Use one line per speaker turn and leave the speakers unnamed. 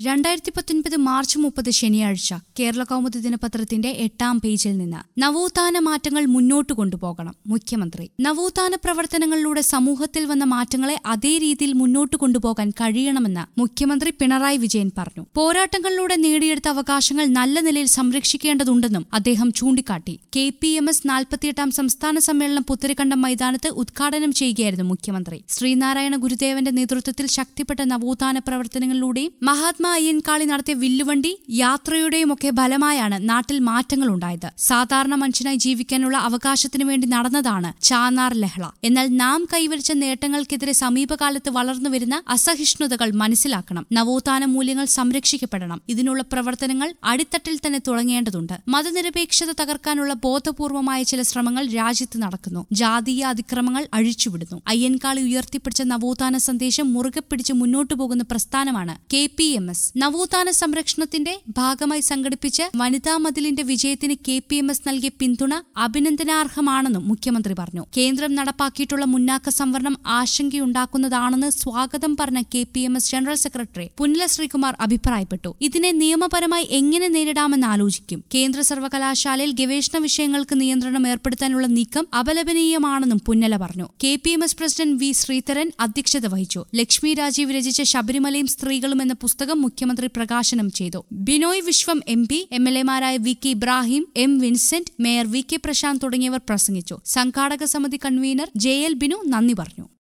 രണ്ടായിരത്തി പത്തൊൻപത് മാർച്ച് മുപ്പത് ശനിയാഴ്ച കേരള കൗമുദി ദിനപത്രത്തിന്റെ എട്ടാം പേജിൽ നിന്ന് നവോത്ഥാന മാറ്റങ്ങൾ മുന്നോട്ട് കൊണ്ടുപോകണം മുഖ്യമന്ത്രി നവോത്ഥാന പ്രവർത്തനങ്ങളിലൂടെ സമൂഹത്തിൽ വന്ന മാറ്റങ്ങളെ അതേ രീതിയിൽ മുന്നോട്ട് കൊണ്ടുപോകാൻ കഴിയണമെന്ന് മുഖ്യമന്ത്രി പിണറായി വിജയൻ പറഞ്ഞു പോരാട്ടങ്ങളിലൂടെ നേടിയെടുത്ത അവകാശങ്ങൾ നല്ല നിലയിൽ സംരക്ഷിക്കേണ്ടതുണ്ടെന്നും അദ്ദേഹം ചൂണ്ടിക്കാട്ടി കെ പി എം എസ് നാൽപ്പത്തിയെട്ടാം സംസ്ഥാന സമ്മേളനം പുത്തരിക്കണ്ടം മൈതാനത്ത് ഉദ്ഘാടനം ചെയ്യുകയായിരുന്നു മുഖ്യമന്ത്രി ശ്രീനാരായണ ഗുരുദേവന്റെ നേതൃത്വത്തിൽ ശക്തിപ്പെട്ട നവോത്ഥാന പ്രവർത്തനങ്ങളിലൂടെയും മഹാത്മാ അയ്യൻകാളി നടത്തിയ വില്ലുവണ്ടി യാത്രയുടെയും ഒക്കെ ഫലമായാണ് നാട്ടിൽ മാറ്റങ്ങൾ ഉണ്ടായത് സാധാരണ മനുഷ്യനായി ജീവിക്കാനുള്ള അവകാശത്തിനു വേണ്ടി നടന്നതാണ് ചാനാർ ലഹള എന്നാൽ നാം കൈവരിച്ച നേട്ടങ്ങൾക്കെതിരെ സമീപകാലത്ത് വളർന്നുവരുന്ന അസഹിഷ്ണുതകൾ മനസ്സിലാക്കണം നവോത്ഥാന മൂല്യങ്ങൾ സംരക്ഷിക്കപ്പെടണം ഇതിനുള്ള പ്രവർത്തനങ്ങൾ അടിത്തട്ടിൽ തന്നെ തുടങ്ങേണ്ടതുണ്ട് മതനിരപേക്ഷത തകർക്കാനുള്ള ബോധപൂർവമായ ചില ശ്രമങ്ങൾ രാജ്യത്ത് നടക്കുന്നു ജാതീയ അതിക്രമങ്ങൾ അഴിച്ചുവിടുന്നു അയ്യൻകാളി ഉയർത്തിപ്പിടിച്ച നവോത്ഥാന സന്ദേശം മുറുകെ പിടിച്ച് മുന്നോട്ടു പോകുന്ന പ്രസ്ഥാനമാണ് കെ പി എം എസ് നവോത്ഥാന സംരക്ഷണത്തിന്റെ ഭാഗമായി സംഘടിപ്പിച്ച് വനിതാ മതിലിന്റെ വിജയത്തിന് കെ പി എം എസ് നൽകിയ പിന്തുണ അഭിനന്ദനാർഹമാണെന്നും മുഖ്യമന്ത്രി പറഞ്ഞു കേന്ദ്രം നടപ്പാക്കിയിട്ടുള്ള മുന്നാക്ക സംവരണം ആശങ്കയുണ്ടാക്കുന്നതാണെന്ന് സ്വാഗതം പറഞ്ഞ K P M S general secretary Punnala Sreekumar അഭിപ്രായപ്പെട്ടു ഇതിനെ നിയമപരമായി എങ്ങനെ നേരിടാമെന്ന് ആലോചിക്കും കേന്ദ്ര സർവകലാശാലയിൽ ഗവേഷണ വിഷയങ്ങൾക്ക് നിയന്ത്രണം ഏർപ്പെടുത്താനുള്ള നീക്കം അപലപനീയമാണെന്നും പുന്നല പറഞ്ഞു K P M S president V Sreedharan അധ്യക്ഷത വഹിച്ചു ലക്ഷ്മി രാജീവ് രചിച്ച ശബരിമലയും സ്ത്രീകളും എന്ന പുസ്തകം മുഖ്യമന്ത്രി പ്രകാശനം ചെയ്തു Binoy Viswam M P M L എമാരായ V K Ibrahim M Vincent mayor V K Prasanth തുടങ്ങിയവർ പ്രസംഗിച്ചു സംഘാടക സമിതി കൺവീനർ ജെ എൽ ബിനു നന്ദി പറഞ്ഞു